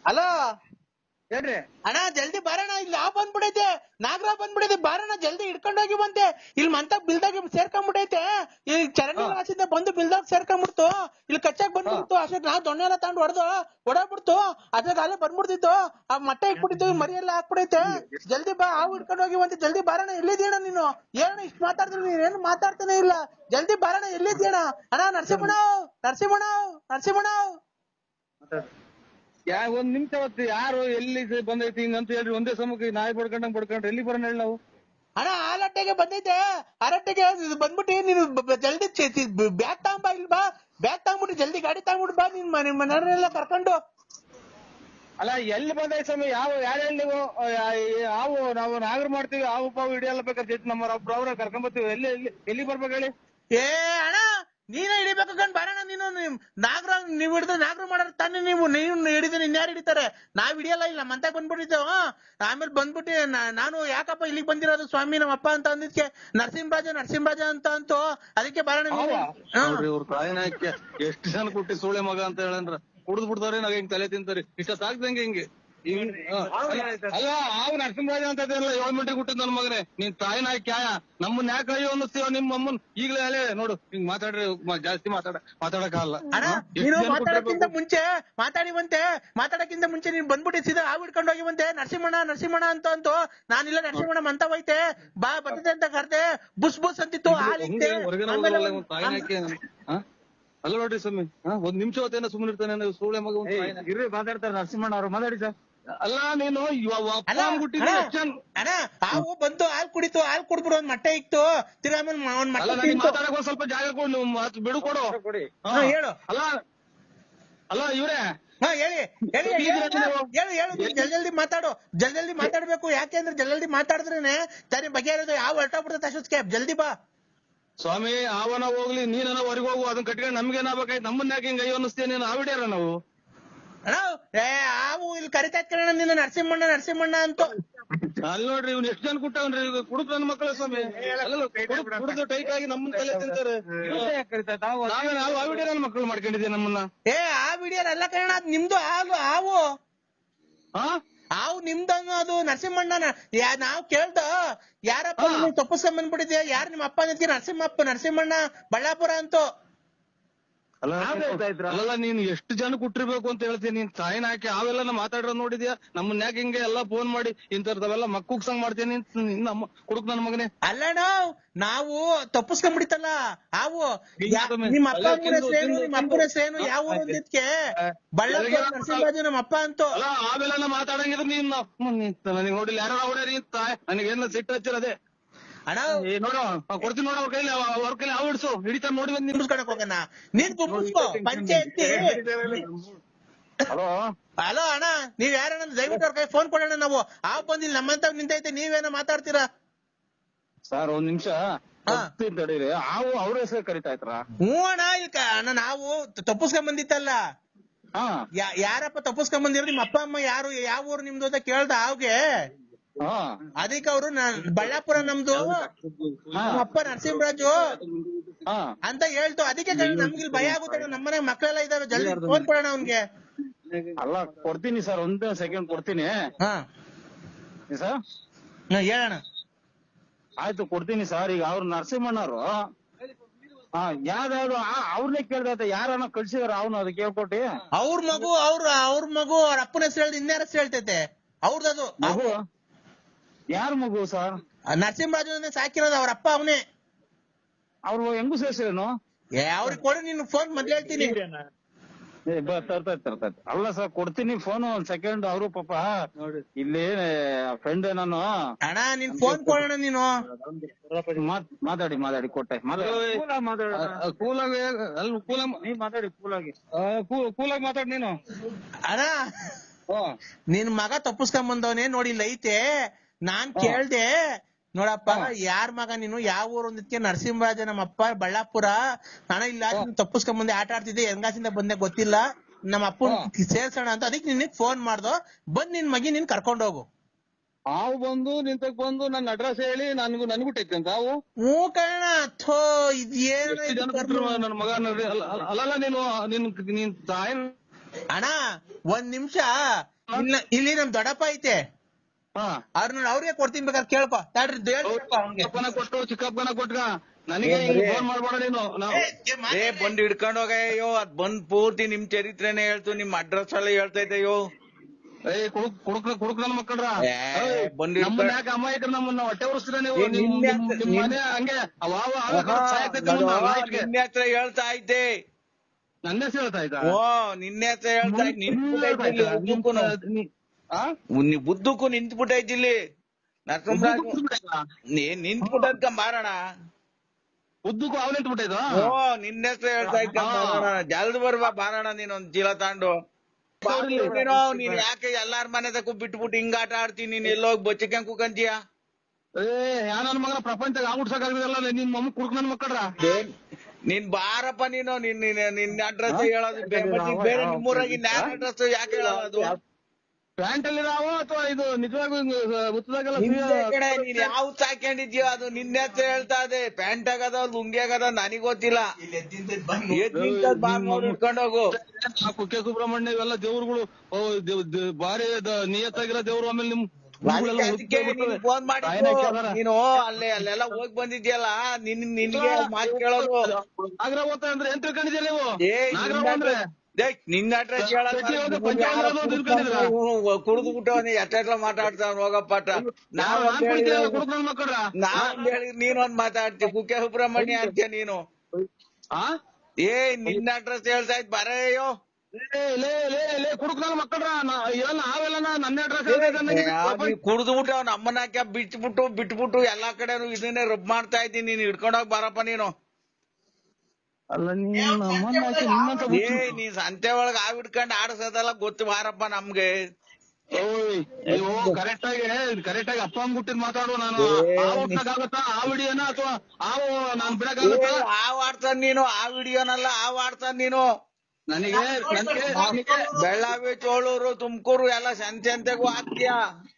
Hello ಹೇಳ್ರಿ ಅಣ್ಣ ಜಲ್ದಿ ಬಾರಣ ಇಲ್ಲಿ ಆ ಬಂದ್ಬಿಡೈತೆ ನಾಗರ ಬಂದ್ಬಿಡೈತೆ ಬಾರಣ ಜಲ್ದಿ ಹಿಡ್ಕೊಂಡ್ ಹೋಗಿ ಬಂತೆ ಇಲ್ಲಿ ಮಂತ ಬಿಲ್ದಾಗ ಸೇರ್ಕೊಂಡ್ಬಿಡೈತೆ ಈ ಚರಂಡಿ ರಾಸಿಂದ ಬಂದು ಬಿಲ್ದಾಗ ಸೇರ್ಕೊಂಡ್ಬಿಡ್ತು ಇಲ್ಲಿ ಕಚ್ಚಾಕ್ ಬಂದ್ಬಿಡ್ತು ಅಷ್ಟಕ್ಕೆ ನಾವು ದೊಣ್ಣೆ ಎಲ್ಲ ತಗೊಂಡು ಹೊಡೆದು ಹೊಡಬಿಡ್ತು ಅದ್ರಾಗ ಅಲ್ಲೇ ಬಂದ್ಬಿಡ್ತಿತ್ತು ಆ ಮಟ್ಟ ಇಟ್ಬಿಟ್ಟಿತ್ತು ಮರಿ ಎಲ್ಲ ಹಾಕ್ಬಿಡೈತೆ ಜಲ್ದಿ ಬಾ ಹಾವು ಹಿಡ್ಕೊಂಡು ಹೋಗಿ ಬಂತೆ ಜಲ್ದಿ ಬಾರಣ ಎಲ್ಲಿದ್ದೀಣ ನೀನು ಏನು ಇಷ್ಟು ಮಾತಾಡ್ತೀನಿ ನೀನ್ ಏನು ಮಾತಾಡ್ತಾನೆ ಇಲ್ಲ ಜಲ್ದಿ ಬಾರಣ ಎಲ್ಲಿದ್ದೀಣ ಅಣ್ಣ ನರಸಿಂಹಣ್ಣ ನರಸಿಂಹಣ್ಣ ನರಸಿಂಹಣ್ಣ ಯಾ ಒಂದ್ ನಿಮಿಷ ಹೊತ್ತು ಯಾರು ಎಲ್ಲಿ ಸ- ಬಂದೈತಿ ಹಿಂಗಂತ ಹೇಳ್ರಿ ಒಂದೇ ಸಮಕ್ಕೆ ನಾಯಿ ಬಡ್ಕೊಂಡಂಗ್ ಬಡ್ಕೊಂಡ್ರೆ ಎಲ್ಲಿ ಬರೋಣ ಹೇಳಿ ನಾವು ಅಣ್ಣ ಆಲಟ್ಟೆಗೆ ಬಂದೈತೆ ಆರಟ್ಟೆಗೆ ಇದು ಬಂದ್ಬಿಟ್ಟು ನೀನು ಬ- ಬ- ಜಲ್ದಿ ಬ್ಯಾಗ್ ತಗೊಂಬ ಇಲ್ಲಿ ಬಾ ಬ್ಯಾಗ್ ತಗೊಂಬಿಟ್ಟು ಜಲ್ದಿ ಗಾಡಿ ತಗೊಂಬಿಟ್ಟು ಬಾ ನಿನ್ ಮ- ನಿಮ್ ಮನೆಯವರೆಲ್ಲ ಕರ್ಕೊಂಡು ಅಲ್ಲ ಎಲ್ಲಿ ಬಂದೈತಿ ಸ್ವಾಮಿ ಯಾವ ಯಾರು ಹೇಳಿ ನೀವು ಆ, ಯಾ- ಯಾವ ನಾವು ನಾಗರ ಮಾಡ್ತೀವಿ ಹಾವು ಪಾವು ಹಿಡಿಯಲ್ಲ ಬೇಕಾದ್ರೆ ಜೊತೆ ನಮ್ಮ ಒಬ್ರು ಅವ್ರ ಕರ್ಕೊಂಡ್ ಬರ್ತೀವಿ ಎಲ್ಲಿ ಎಲ್ಲಿ ಎಲ್ಲಿ ಬರ್ಬೇಕು ಹೇಳಿ ಏ ಅಣ್ಣ ನೀನೇ ಹಿಡಿಬೇಕು ಕಣ್ ಬರೋಣ ನೀನು ನಿಮ್ ನಾಗರ ನೀವ್ ಹಿಡಿದ್ರೆ ನಾಗರ ಮಾಡೋರ್ ತಾನೇ ನೀವು ನೀನು ಹಿಡಿದ್ರೆ ಇನ್ಯಾರು ಹಿಡಿತಾರೆ ನಾವ್ ಹಿಡಿಯಲ್ಲ ಇಲ್ಲ ಮಂತ ಬಂದ್ಬಿಟ್ಟಿದ್ದೇವ ಆಮೇಲೆ ಬಂದ್ಬಿಟ್ಟು ನಾ- ನಾನು ಯಾಕಪ್ಪ ಇಲ್ಲಿಗೆ ಬಂದಿರೋದು ಸ್ವಾಮಿ ನಮ್ಮ ಅಪ್ಪ ಅಂತ ಅಂದಿದ್ಕೆ ನರಸಿಂಹರಾಜ ನರಸಿಂಹರಾಜ ಅಂತ ಅಂತು ಅದಕ್ಕೆ ಬರೋಣ ನೀನು. ಹಾ. ನೋಡ್ರಿ ಇವ್ರ ತಾಯಿನ ಎಷ್ಟು ಜನ ಕೊಟ್ಟಿ ಸೂಳೆ ಮಗ ಅಂತ ಹೇಳಂದ್ರ ಕುಡ್ದು ಬಿಡ್ತಾವ್ರಿ ನಾವ್ ಹಿಂಗ್ ತಲೆ ತಿಂತಾರಿ ಇಷ್ಟ ಸಾಕ್ದಂಗೆ ಹಿಂಗೆ ಹಿಂಗ್- ಹಾ. ಅಲ್ಲ ಹಾವು ನರಸಿಂಹರಾಜ ಅಂತ ಇದೆಯಲ್ಲ ಏಳ್ ಮೀಟರ್ ಹುಟ್ಟಿದ್ ನನ್ ಮಗನೇ ನೀನ್ ತಾಯಿನ ಕ್ಯಾಯ ನಮ್ಮನ್ನ ಯಾಕೆ ಅಯ್ಯೋ ಅನ್ನಿಸ್ತೀವ ನಿಮ್ಮ ಅಮ್ಮನ್ ಈಗಲೇ ಅಲ್ಲೇ ನೋಡು ಹಿಂಗ್ ಮಾತಾಡ್ರಿ ಮ- ಜಾಸ್ತಿ ಮಾತಾಡ ಮಾತಾಡಕ್ಕಾಗಲ್ಲ ಅಣ್ಣ ಹಾ? ಎಷ್ಟ್ ನೀನು ಜನ ಮಾತಾಡಕ್ಕಿಂತ ಕೊಟ್ಟಿರ್ಬೇಕು? ಮುಂಚೆ ಮಾತಾಡಿವಂತೆ ಮಾತಾಡಕ್ಕಿಂತ ಮುಂಚೆ ನೀನ್ ಬಂದ್ಬಿಟ್ಟು ಸೀದಾ ಹಾವು ಹಿಡ್ಕೊಂಡು ಹೋಗಿವಂತೆ ನರಸಿಂಹಣ್ಣ ನರಸಿಂಹಣ್ಣ ಅಂತ ಅಂತು ನಾನಿಲ್ಲ ನರಸಿಂಹಣ್ಣ ಮಂತ ಹೋಯ್ತೆ ಬಾ ಬರ್ತದೆ ಅಂತ ಕರ್ದೆ ಬುಸ್ ಬುಸ್ ಅಂತಿತ್ತು ಹಾಲಿತ್ತೆ ಹಿಂಗೆ ಹೊರಗಡೆ ಆಮೇಲೆ ಹೋಗಲ್ಲ ಇವ್ನ್ ತಾಯಿನ ಯಾಕೆ ನಮ್- ಹಾ? ಅಲ್ಲ ನೋಡ್ರಿ ಸ್ವಾಮಿ ಹಾ ಒಂದ್ ನಿಮಿಷ ಹೊತ್ತೇನ ಸುಮ್ಮನೆ ಇರ್ತಾನೆ ಸೂಳೆ ಮಗ ಒಂದ್ ತಾಯಿನ. ಇರ್ರಿ ಮಾತಾಡ್ತಾರೆ ನರಸಿಂಹಣ್ಣ ಅವ್ರು ಮಾತಾಡಿ ಸರ್ ಅಲ್ಲ ನೀನು ಇವ- ಅಪ್ಪ ಅಣ್ಣ, ಹುಟ್ಟಿದ್ರೆ ಅಣ್ಣ, ಎಷ್ಟ್ ಜನ ಅಣ್ಣ ಹಾವು ಬಂತು ಹಾಲ್ ಕುಡಿತು ಹಾಲ್ ಕುಡ್ಬಿಡು ಒಂದ್ ಮಟ್ಟೆ ಇಕ್ತು ತಿರ್ಗಾ ಆಮೇಲೆ ಮ- ಒಂದ್ ಅಲ್ಲ ಮಟ್ಟೆ ನನಗೆ ತಿಂತು ಮಾತಾಡಕ್ ಒಂದ್ ಸ್ವಲ್ಪ ಜಾಗ ಕೊಡು ನೀವು ಮಾತು ಬಿಡು ಕೊಡು ಕೊಡಿ ಹಾ. ಹಾ, ಹೇಳು. ಅಲ್ಲ ಅಲ್ಲ ಇವ್ರೆ ಹಾ ಹೇಳಿ ಹೇಳಿ ಹೇಳಿ ಈಗ ಹೇಳು ನೀವು- ಹೇಳು ಹೇಳು ನೀನ್ ಜಲ್ ಜಲ್ದಿ ಮಾತಾಡು ಜಲ್ ಜಲ್ದಿ ಮಾತಾಡ್ಬೇಕು ಯಾಕೆಂದ್ರೆ ಜಲ್ ಜಲ್ದಿ ಮಾತಾಡಿದ್ರೇನೆ ತಾನೇ ಬಗೆಹರಿಯೋದು ಯಾವ ಹೊರಟೋಗ್ಬಿಡುತ್ತೆ ಅಷ್ಟೊತ್ತಿಗೆ ಜಲ್ದಿ ಬಾ ಸ್ವಾಮಿ ಅವನ ಹೋಗ್ಲಿ ನೀನನ ಹೊರಗೆ ಹೋಗು ಅದನ್ನ ಕಟ್ಕೊಂಡು ನಮ್ಗೆ ಏನಾಗ್ಬೇಕಾಯ್ತು ನಮ್ಮನ್ನ ಯಾಕೆ ಹಿಂಗ ಅಯ್ಯೋ ಅನ್ನಿಸ್ತೀಯ ನೀನು ಆವಿಡ್ಯಾರ ನಾವು ಅಣ್ಣ ಏ ಹಾವು ಇಲ್ಲಿ ಕರಿತಾ ಕಣ ನಿನ್ನ ನರಸಿಂಹಣ್ಣ ನರಸಿಂಹಣ್ಣ ಅಂತ ಅಲ್ಲಿ ನೋಡ್ರಿ ಇವ್ನು ಎಷ್ಟು ಜನ ಕುಟ್ಟವನ್ರಿ ಕುಡುಕ್ ನನ್ನ ಮಕ್ಕಳ ಸ್ವಾಮಿ ಅಲ್ಲ ಕುಡಿದು ಟೈಟ್ ಆಗಿ ನಮ್ಮನ್ನ ತಲೆ ತಿಂತಾರೆ ನಾವೇ ನಾವು ಆವಿಡ್ಯ ನನ್ನ ಮಕ್ಕಳು ಮಾಡ್ಕೊಂಡಿದ್ದೀವಿ ನಮ್ಮನ್ನ ಏ ಆ ವಿಡಿಯೋ ಅಲ್ಲ ಕಣ ಅದ್ ನಿಮ್ದು ಹಾವು ಹಾವು ಹಾ ಹಾವು ನಿಮ್ದು ಅನ್ನೋದು ನರಸಿಂಹಣ್ಣನ ಯಾ ನಾವ್ ಕೇಳ್ದ ಯಾರಪ್ಪ ಹಾ. ನೀನು ತಪ್ಪಿಸ್ಕೊಂಡ್ ಬಂದ್ಬಿಟ್ಟಿದ್ಯಾ ಯಾರು ನಿಮ್ಮ ಅಪ್ಪ ನಿಂತ್ಕೆ ನರಸಿಂಹಪ್ಪ ನರಸಿಂಹಣ್ಣ ಬಳ್ಳಾಪುರ ಅಂತೂ ಅಲ್ಲ ಯಾವ್ದು ಹೇಳ್ತಾ ಇದ್ರ? ಅಲ್ಲಲ್ಲ ನೀನು ಎಷ್ಟು ಜನ ಕುಟ್ಟಿರ್ಬೇಕು ಅಂತ ಹೇಳ್ತೀನಿ ನೀನ್ ತಾಯಿನ ಹಾಕಿ ಅವೆಲ್ಲ ಮಾತಾಡಿರೋದ್ ನೋಡಿದ್ಯಾ ನಮ್ಮನ್ನ ಯಾಕೆ ಹಿಂಗೆ ಎಲ್ಲ ಫೋನ್ ಮಾಡಿ ಇಂಥವ್ರದವೆಲ್ಲ ಮಕ್ಕುಗ್ಸಂಗ್ ಮಾಡ್ತೀನಿ ಅಂತ ನಮ್ಮ ಕುಡುಕ್ ನನ್ನ ಮಗನೇ ಅಲ್ಲಣ್ಣ ನಾವು ತಪ್ಪಿಸ್ಕೊಂಡ್ಬಿಡಿತಲ್ಲ ಹಾವು ಯಾ- ತಿಂದು ನಿಮ್ಮ ಅಪ್ಪ ಅಲ್ಲ, ಅಮ್ಮನ ತಿಂದು, ಹೆಸರೇನು ತಿಂದು, ನಿಮ್ಮ ಅಪ್ಪನ ಹೆಸರೇನು ಯಾವ ಊರು ಅಂದಿದ್ಕೆ ಬಳ್ಳಾಪುರ ಎಲ್ಲಿಗೆ ನರಸಿಂಹರಾಜು ನಮ್ಮ ಅಪ್ಪ ಅಂತೂ ಅಲ್ಲ ಆಮೇಲೆ ಮಾತಾಡಂಗಿದ್ರೆ ನೀನ್ ನನಗೆ ನೋಡಿಲ್ಲ ಯಾರು ಹೊಡ್ಯಾರಿ ಅಂತ ನನಗೇನ ಸಿಟ್ಟು ಹಚ್ಚಿರದೆ ಅಣ್ಣ ಏ ನೋಡು ಆ, ಕೊಡ್ತೀನಿ ನೋಡು ಅವ್ರ ಕೈಲಿ ಅವ- ಅವ್ರ ಕೈಲಿ ಅವ್ ಹಿಡ್ಸು ಹಿಡಿತಾರ ನೋಡಿ ಬಂದ್ ನೀನು ಕುಂಬಿಸ್ಕೊಳಕ್ ಹೋಗೋಣ ನೀನ್ ಕುಂಬಿಸ್ಕೋ ಪಂಚಾಯತಿ ಹಲೋ ಹಲೋ ಅಣ್ಣ ನೀವ್ ಯಾರಣ್ಣ ದಯವಿಟ್ಟು ಅವ್ರ ಕೈ ಫೋನ್ ಕೊಡೋಣ ನಾವು ಹಾವು ಬಂದಿಲ್ಲ ನಮ್ಮಂತ ನಿಂತೈತೆ ನೀವೇನೋ ಮಾತಾಡ್ತೀರಾ ಸರ್ ಒಂದ್ ನಿಮಿಷ ಹಾ. ತಡೀರಿ ಹಾವು ಅವ್ರ ಹೆಸರು ಕರಿತಾ ಇದ್ರ ಹ್ಞೂ ಅಣ್ಣ ಈಗ ಅಣ್ಣ ನಾವು ತಪ್ಪಿಸ್ಕೊಂಡ್ ಬಂದಿತ್ತಲ್ಲ ಹಾ ಯಾ- ಯಾರಪ್ಪ ತಪ್ಪಿಸ್ಕೊಂಡ್ ಬಂದಿರೋ ನಿಮ್ಮ ಅಪ್ಪ ಅಮ್ಮ ಯಾರು ಯಾವ ಊರು ನಿಮ್ದು ಅಂತ ಕೇಳ್ದ ಅವ್ಗೆ ಹಾ ಅದಕ್ಕೆ ಅವರು ಬಳ್ಳಾಪುರ ನಮ್ದು ನಮ್ಮ ಅಪ್ಪ ನರಸಿಂಹರಾಜು ಹಾ ಅಂತ ಹೇಳ್ತು ಅದಕ್ಕೆ ನಮ್ಗೆ ಇಲ್ಲಿ ಭಯ ಆಗುತ್ತೆ ನಮ್ಮನೆ ಮಕ್ಕಳೆಲ್ಲ ಇದಾವೆ ಜಲ್ದಿ ಫೋನ್ ಕೊಡೋಣ ಅವ್ನ್ಗೆ ಅಲ್ಲ ಕೊಡ್ತೀನಿ ಸರ್ ಒಂದ್ ಸೆಕೆಂಡ್ ಕೊಡ್ತೀನಿ ಹಾ ಸರ್ ಹಾ, ಹೇಳಣ್ಣ ಆಯ್ತು ಕೊಡ್ತೀನಿ ಸರ್ ಈಗ ಅವ್ರು ನರಸಿಂಹಣ್ಣವ್ರು ಹಾ ಯಾವ್ದಾವ್ದು ಅವ್ರನ್ನೇ ಕೇಳ್ದೈತೆ ಯಾರನ್ನ ಕಳ್ಸಿದಾರ ಅವ್ನು ಅದಕ್ಕೆ ಹೇಳ್ಕೊಟ್ಟಿ ಅವ್ರ ಮಗು ಅವ್ರ ಅವ್ರ ಮಗು ಅವ್ರ ಅಪ್ಪನ ಹೆಸರು ಹೇಳ್ದು ಇನ್ಯಾರ ಹೆಸರು ಹೇಳ್ತೈತೆ ಅವ್ರದದು ಮಗು ಯಾರ ಮಗು ಸರ್ ನರಸಿಂಹರಾಜು ಸಾಕಿರೋದು ಅವ್ರ ಅಪ್ಪ ಅವನೇ ಅವ್ರು ಹೆಂಗು ಸೇರ್ಸಿರೇನು ಏ ಅವ್ರಿಗೆ ಕೊಡು ನೀನು ಫೋನ್ ಮೊದ್ಲು ಹೇಳ್ತೀನಿ ಏ, ಬ- ತರ್ತೈತ್ ತರ್ತೈತ್ ಅಲ್ಲ ಸರ್ ಕೊಡ್ತೀನಿ ಫೋನ್ ಒಂದ್ ಸೆಕೆಂಡ್ ಅವರು ಪಾಪ ಇಲ್ಲಿ ಫ್ರೆಂಡ್ ನಾನು ಅಣ್ಣ ನೀನ್ ಫೋನ್ ಕೊಡೋಣ ನೀನು ಮಾತ್- ಮಾತಾಡಿ ಮಾತಾಡಿ ಕೊಟ್ಟೆ ಕೂಲಾಗಿ ಅಲ್ಲಿ ಕೂಲಾಗಿ ನೀ ಮಾತಾಡಿ ಕೂಲಾಗಿ ಕೂಲಾಗಿ ಮಾತಾಡ್ ನೀನು ಅಣ್ಣ ನಿನ್ ಮಗ ತಪ್ಪಿಸ್ಕೊಂಡ್ ಬಂದವನೇ ನೋಡಿ ಇಲ್ಲಿ ಐತೆ ನಾನ್ ಕೇಳ್ದೆ ನೋಡಪ್ಪ ಯಾರ್ ಮಗ ನೀನು ಯಾವ ಊರು ಅಂದಿದ್ಕೆ ನರಸಿಂಹರಾಜ ನಮ್ಮ ಅಪ್ಪ ಬಳ್ಳಾಪುರ ಅಣ್ಣ ಇಲ್ಲ ತಪ್ಪಿಸ್ಕೊಂಡ್ ಬಂದೆ ಆಟ ಆಡ್ತಿದ್ದೆ ಹೆಂಗಾಸಿಂದ ಬಂದೆ ಗೊತ್ತಿಲ್ಲ ನಮ್ಮ ಅಪ್ಪನ್ ಸೇರ್ಸೋಣ ಅಂತ ಅದಕ್ಕೆ ನಿನಗ್ ಫೋನ್ ಮಾಡ್ದೋ ಬಂದ್ ನಿನ್ ಮಗಿ ನೀನ್ ಕರ್ಕೊಂಡ್ ಹೋಗು ಹಾವು ಬಂದು ನಿಂತಕ್ ಬಂದು ನನ್ನ ಅಡ್ರೆಸ್ ಹೇಳಿ ನನ್ಗೂ ನನ್ಗೂ ಟೈತೆ ಅಂತ ಹಾವು ಹ್ಞೂ ಕಣ ಥೋ ಇದೇನ ಎಷ್ಟು ಜನ ಕೊಟ್ರು ನನ್ನ ಮಗ ನೋಡ್ರಿ. ಅಲ್ಲ- ಅಲ್ಲ- ಅಲ್ಲಲ್ಲ ನೀನು ನಿನ್ ನೀನ್ ತಾಯಿ ಅಣ್ಣ ಒಂದ್ ನಿಮಿಷ ಇಲ್ಲಿ ನಮ್ ದೊಡ್ಡಪ್ಪ ಐತೆ ಹಾ ಅವ್ರನ್ನ ಅವ್ರಿಗೆ ಕೊಡ್ತೀನಿ ಬೇಕಾದ್ರೆ ಕೇಳ್ಕೊ ತಡ್ರಿ ಇದು ಹೇಳ್ತೀನಪ್ಪ ಅವ್ನ್ಗೆ. ಚಿಕ್ಕಪ್ಪನ ಕೊಟ್ಟು ಚಿಕ್ಕಪ್ಪನ ಕೊಟ್ಗ ನನಗೆ ಹಿಂಗ್ ಫೋನ್ ಮಾಡ್ಬೇಡ ನೀನು ನಾವು ಏ, ಏ, ಮಾತಾಡಿ. ಏ ಬಂದ್ ಹಿಡ್ಕೊಂಡ್ ಹೋಗಯ್ಯೋ ಅದ್ ಬಂದ್ ಪೂರ್ತಿ ನಿಮ್ ಚರಿತ್ರೆನೇ ಹೇಳ್ತು ನಿಮ್ ಅಡ್ರೆಸ್ ಎಲ್ಲ ಹೇಳ್ತೈತೆಯೋ ಏ ಕುಡುಕ್ ಕುಡುಕ್ ಕುಡುಕ್ ನನ್ ಮಕ್ಕಳ್ರ ಏ, ಬಂದ್ ಹಿಡ್ಕೊಂಡ್- ನಮ್ಮನ್ನ ಯಾಕೆ ಅಮಾಯಕರು ನಮ್ಮನ್ನ ಹೊಟ್ಟೆ ಉರಿಸ್ತೀರ ನೀವು ಏ, ನಿಮ್- ನಿನ್ನೆ ನಿಮ್- ಅಂತ- ನಿಮ್ ನಿನ್- ಮನೆ ಹಂಗೆ ಅವಾವ ಆಹಾ, ಸಾಯ್ತೈತೆ ನಮ್ಮನ್ನ ಅದು ನಾಯಿಗೆ. ನಿನ್ನೆ ಹತ್ರ ಹೇಳ್ತಾ ಐತೆ ನನ್ನ ಹೆಸರು ಹೇಳ್ತಾ ಇದ್ದ ಓ ನಿನ್ನೆ ಹತ್ರ ಹೇಳ್ತಾ ಐತೆ ನಿಂತ್ಬಿಟ್ಟೈತೆ ಇಲ್ಲಿ ಉದ್ದಕ್ಕೂನು. ನೀ ಬುದ್ದಕ್ಕೂ ನಿಂತ್ಬಿಟ್ಟೈತಿ ಇಲ್ಲಿ ನರಸಿಂಹರಾಜ್ ನೀನ್ ನಿಂತ್ಬಿಟ್ಟದ್ಕ ಮಾರಣ ಉದ್ದಕ್ಕೂ ಅವ್ನು ನಿಂತ್ಬಿಟ್ಟಿದ್ದು ಓ ನಿನ್ನ ಹೆಸರು ಹೇಳ್ತಾ ಇದ್ಕ ಮಾರಣ ಜಲ್ದ್ ಬರ್ಬಾ ಬಾರಣ ನೀನ್ ಒಂದ್ ಚೀಲ ತಾಂಡು ನೀನು ನೀನ್ ಯಾಕೆ ಎಲ್ಲಾರ ಮನೆ ತಕ್ಕ ಬಿಟ್ಬಿಟ್ಟು ಹಿಂಗ ಆಟ ಆಡ್ತೀನಿ ನೀನ್ ಎಲ್ಲೋಗಿ ಬಚ್ಚಿಕೊಂಡ್ ಕುಕಂತೀಯ ಏ ಯಾ ನನ್ ಮಗನ ಪ್ರಪಂಚದಾಗ ಆಗ್ಬಿಡ್ಸಕ್ಕಾಗದಿಲ್ಲ ನಿಮ್ ಮಮ್ಮ ಕುಡುಕ್ ನನ್ ಮಕ್ಕಳ್ರ ನೀನ್ ಬಾರಪ್ಪ ನೀನು ನಿನ್ ನಿನ್ ನಿನ್ನ ಅಡ್ರೆಸ್ ಹೇಳೋದು ಬೇ- ಮತ್ತೆ ಈಗ ಬೇರೆ ನಿಮ್ಮೂರಾಗಿ ನ್ಯಾರ ಅಡ್ರೆಸ್ ಯಾಕೆ ಹೇಳೋದು ಅದು ಪ್ಯಾಂಟ್ ಅಲ್ಲಿ ನಾವು ಅಥವಾ ಇದು ನಿಜವಾಗೂ ಉತ್ತದಾಗೆಲ್ಲ ನಿಂದೆ ಕಡೆ ನೀನ್ ಯಾವ ಹಾಕೊಂಡಿದ್ಯೋ ಅದು ನಿನ್ನೆ ಹತ್ರ ಹೇಳ್ತಾ ಇದೆ ಪ್ಯಾಂಟ್ ಆಗದ ಲುಂಗಿ ಆಗದ ನನಗ್ ಗೊತ್ತಿಲ್ಲ ಎದ್ ನಿಂತದ್ ಬಾರ್ ನೋಡಿ ಇಟ್ಕೊಂಡ್ ಹೋಗು ಕುಕ್ಕೆ ಸುಬ್ರಹ್ಮಣ್ಯ ಇವೆಲ್ಲ ದೇವ್ರುಗಳು ಓ ದೇವ್ ದೇವ್- ಭಾರಿ ದ- ನಿಯತ್ತಾಗಿರೋ ದೇವ್ರು ಆಮೇಲೆ ನಿಮ್ ಊರುಗಳೆಲ್ಲ ಅದಕ್ಕೆ ಹುಡ್ಕ್ಬಿಡ್ತವೆ. ನೀನ್ ಫೋನ್ ಮಾಡಿ ತಾಯಿನೇ ಕೇಳಾರ. ನೀನು ಅಲ್ಲೇ ಅಲ್ಲೆಲ್ಲ ಹೋಗ್ ಬಂದಿದ್ಯಲ್ಲ ನಿನ್ ನಿನ್ಗೆ ಮಾತ್ ಕೇಳೋದು ನಾಗರ ಓದ್ತ ಅಂದ್ರೆ ಏನ್ ತಿಳ್ಕೊಂಡಿದ್ದೀರ ನೀವು ಏ ನಾಗರ ನಿನ್ನ ಅಂದ್ರೆ address- ಏ, ನಿನ್ನ ಅಡ್ರೆಸ್ ಪೆಟ್ಟಿ ಹೋಗಿ ಪಂಚಾಯತ್ ಹೋಗಿ ತಿಳ್ಕೊಂಡಿದ್ದೀರಾ? ಕುಡಿದು ಬಿಟ್ಟು ಎಷ್ಟೆಲ್ಲ ಮಾತಾಡ್ತಾವ್ ಹೋಗಪ್ಪಾಟ ನಾವ್ ನಾನ್ ಕುಡಿತೀರಲ್ಲ ಕುಡುಕ್ ನನ್ ಮಕ್ಕಳ್ರ ನಾವ್ ಹೇಳಿ ನೀನೊಂದ್ ಮಾತಾಡ್ತಿ ಕುಕ್ಕೆ ಸುಬ್ರಹ್ಮಣ್ಯ ಅಂತ್ಯ ನೀನು ಆ ಏ ನಿನ್ನ ಅಡ್ರೆಸ್ ಹೇಳ್ತಾ ಇದ್ ಬರೆಯೋ ಲೇ ಲೇ ಲೇ ಲೇ ಕುಡುಕ್ ನನ್ ಮಕ್ಕಳ್ರ ನಾ- ಎಲ್ಲ ನಾವೆಲ್ಲ ನನ್ನ ಅಡ್ರೆಸ್ ಹೇಳ್ತಾ ಕುಡ್ದು ಬಿಟ್ಟು ಅವ್ನ ಅಮ್ಮನ ಹಾಕಿ ಬಿಟ್ಬಿಟ್ಟು ಬಿಟ್ಬಿಟ್ಟು ಎಲ್ಲಾ ಕಡೆನು ಇದನ್ನೇ ರಬ್ ಮಾಡ್ತಾ ಇದ್ದೀನಿ ನೀನ್ ಹಿಡ್ಕೊಂಡೋಗ್ ಬಾರಪ್ಪ ನೀನು ಅಲ್ಲ ನೀನು ನಮ್ಮನ್ನ ಹಾಕಿ ನಿನ್ನಂತ ಏ ನೀನ್ ಸಂತೆ ಒಳಗ್ ಆವ್ ಹಿಡ್ಕೊಂಡ್ ಆಡ್ಸೋದೆಲ್ಲ ಗೊತ್ತು ಬಾರಪ್ಪ ನಮ್ಗೆ ಓಯ್ ನೀವು ಕರೆಕ್ಟ್ ಆಗಿ ಕರೆಕ್ಟ್ ಆಗಿ ಅಪ್ಪ ಅಂದ್ಬಿಟ್ಟಿದ್ ಮಾತಾಡು ನಾನು ಏ, ಆ ಹುಟ್ಟಾಗತ್ತಾ ಆ ವಿಡಿಯೋನ ಅಥವಾ ಆವು ನಾನ್ ಏ, ಬಿಡಕ್ಕಾಗತ್ತಾ ಆವ್ ಆಡ್ತಾನ ನೀನು ಆ ವಿಡಿಯೋನಲ್ಲ ಆವ್ ಆಡ್ತಾನ ನೀನು ನನಗೆ ನನಗೆ ನನಗೆ ಬೆಳ್ಳಾವಿ ಚೋಳೂರು ತುಮಕೂರು ಎಲ್ಲ ಸಂತೆ ಸಂತೆಗೂ ಹಾಕ್ತೀಯ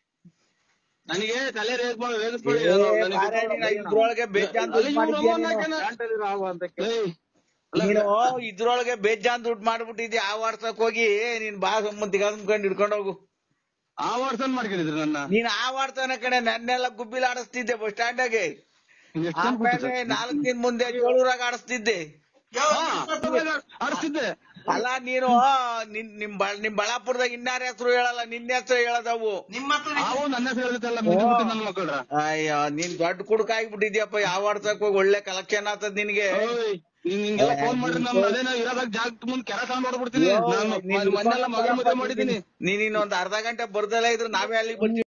ನನಗೆ ತಲೆ ರೇಗ್ ಮಾಡಿ ರೇಗಿಸ್ಬೇಡಿ ಏ, ನಾನು ನನಗೆ ಬಾರೆ ನೀನ್ ಇದ್ರೊಳಗೆ ಬೇಜಾನ್ ದುಡ್ಡು ಅಲ್ಲಿ ಇವ್ರು ಮಾಡಿದ್ಯಾ ಅಮ್ಮನ್ನ ನೀನು? ಹಾಕ್ಯಾನ. ಏಯ್, ಅಲ್ಲ, ನೀನು ಇದ್ರೊಳಗೆ ಬೇಜಾನ್ ದುಡ್ಡು ಮಾಡ್ಬಿಟ್ಟಿದ್ಯಾ ಆ ವಾಡ್ಸಕ್ ಹೋಗಿ ನೀನ್ ಬಾ ಸಂಬಂಧಿಗ ಅಂದ್ಕೊಂಡ್ ಹಿಡ್ಕೊಂಡ್ ಹೋಗು ಆ ವರ್ಷನ್ ಮಾಡ್ಕೊಂಡಿದ್ರಿ ನನ್ನ ನೀನ್ ಆ ವಾಡ್ತಾನ ಕಡೆ ನನ್ನೆಲ್ಲ ಗುಬ್ಬಿಲ್ ಆಡಿಸ್ತಿದ್ದೆ ಬಸ್ ಸ್ಟ್ಯಾಂಡಾಗೆ ಎಷ್ಟು ಜನ ಆಮೇಲೆ ಕೂತಿದ್ರು? ನಾಲ್ಕ್ ದಿನ ಮುಂದೆ ಜೋಳೂರಾಗ ಆಡಿಸ್ತಿದ್ದೆ ಹಾ, ಆಡ್ಸ್ತಿದ್ದೆ ಅಲ್ಲ ನೀನು ನಿನ್ ನಿಮ್ ಬಳ ನಿಮ್ ಬಳ್ಳಾಪುರದಾಗ ಇನ್ನಾರ ಹೆಸರು ಹೇಳಲ್ಲ ನಿನ್ನ ಹೆಸರು ಹೇಳದವು ನಾವು ನನ್ನ ಹೆಸರು ಹೇಳ್ತಲ್ಲ ಮಿದ್ಬಿಟ್ಟು ನನ್ನ ಮಕ್ಕಳ್ರ ಅಯ್ಯೋ ನೀನ್ ದೊಡ್ಡ ಕುಡುಕ ಆಗ್ಬಿಟ್ಟಿದ್ಯಪ್ಪ ಯಾವ ವಾಡ್ಸಕ್ ಹೋಗಿ ಒಳ್ಳೆ ಕಲೆಕ್ಷನ್ ಆಗ್ತದ ನಿನ್ಗೆ ಓಯ್ ನೀನ್ ಹಿಂಗೆಲ್ಲ ಫೋನ್ ಮಾಡ್ರಿ ನಮ್ ಅದೇನೋ ಇರೋದಾಗ ಜಾಗದ ಮುಂದ್ ಕೆರ ತಗೊಂಡ್ ಹೊಡ್ಬಿಡ್ತೀನಿ ಅಯ್ಯೋ, ನಾನು ನೀನ್ ಮೊನ್ನೆಲ್ಲ ಮಗನ ಮದುವೆ ಮಾಡಿದೀನಿ ನೀನ್ ಇನ್ನೊಂದ್ ಅರ್ಧ ಗಂಟೆ ಬರ್ದಲ್ಲ ಇದ್ರೆ ನಾವೇ ಅಲ್ಲಿಗೆ ಬರ್ತೀವಿ